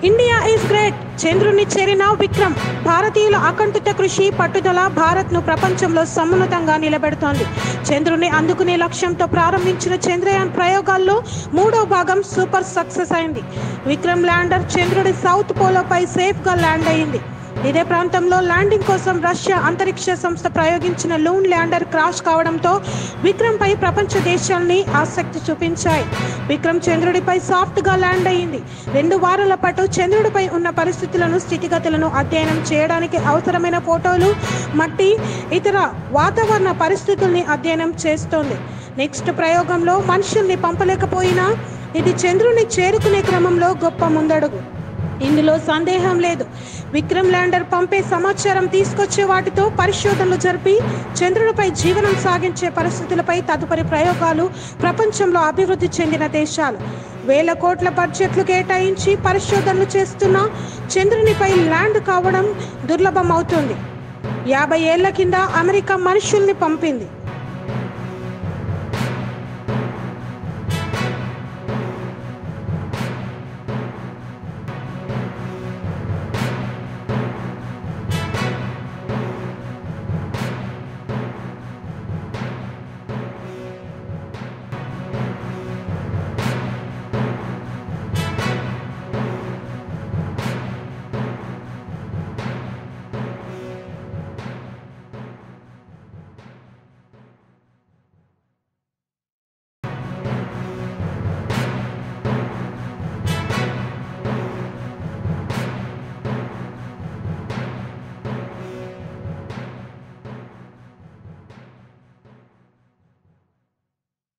India is great చంద్రుని చేరిన విక్రమ్ భారతీయుల అకంఠిత కృషి పట్టుదల భారత్ను ప్రపంచంలో సమున్నతంగా నిలబెడుతోంది చంద్రుని అందుకునే లక్ష్యంతో ప్రారంభించిన చంద్రయాన్ ప్రయోగాల్లో మూడో భాగం సూపర్ సక్సెస్ అయింది విక్రమ్ ల్యాండర్ చంద్రుడి సౌత్ పోలోపై సేఫ్గా ల్యాండ్ అయింది ఇదే ప్రాంతంలో ల్యాండింగ్ కోసం రష్యా అంతరిక్ష సంస్థ ప్రయోగించిన లూన్ ల్యాండర్ క్రాష్ కావడంతో విక్రమ్ పై ప్రపంచ దేశాల్ని ఆసక్తి చూపించాయి విక్రమ్ చంద్రుడిపై సాఫ్ట్ గా ల్యాండ్ అయింది రెండు వారాల పాటు చంద్రుడిపై ఉన్న పరిస్థితులను స్థితిగతులను అధ్యయనం చేయడానికి అవసరమైన ఫోటోలు మట్టి ఇతర వాతావరణ పరిస్థితుల్ని అధ్యయనం చేస్తోంది నెక్స్ట్ ప్రయోగంలో మనుషుల్ని పంపలేకపోయినా ఇది చంద్రుని చేరుకునే క్రమంలో గొప్ప ముందడుగు ఇందులో సందేహం లేదు విక్రమ్ ల్యాండర్ పంపే సమాచారం తీసుకొచ్చే వాటితో పరిశోధనలు జరిపి చంద్రుడిపై జీవనం సాగించే పరిస్థితులపై తదుపరి ప్రయోగాలు ప్రపంచంలో అభివృద్ధి చెందిన దేశాలు వేల కోట్ల బడ్జెట్లు కేటాయించి పరిశోధనలు చేస్తున్న చంద్రునిపై ల్యాండ్ కావడం దుర్లభం అవుతుంది యాభై ఏళ్ల కింద అమెరికా మనుషుల్ని పంపింది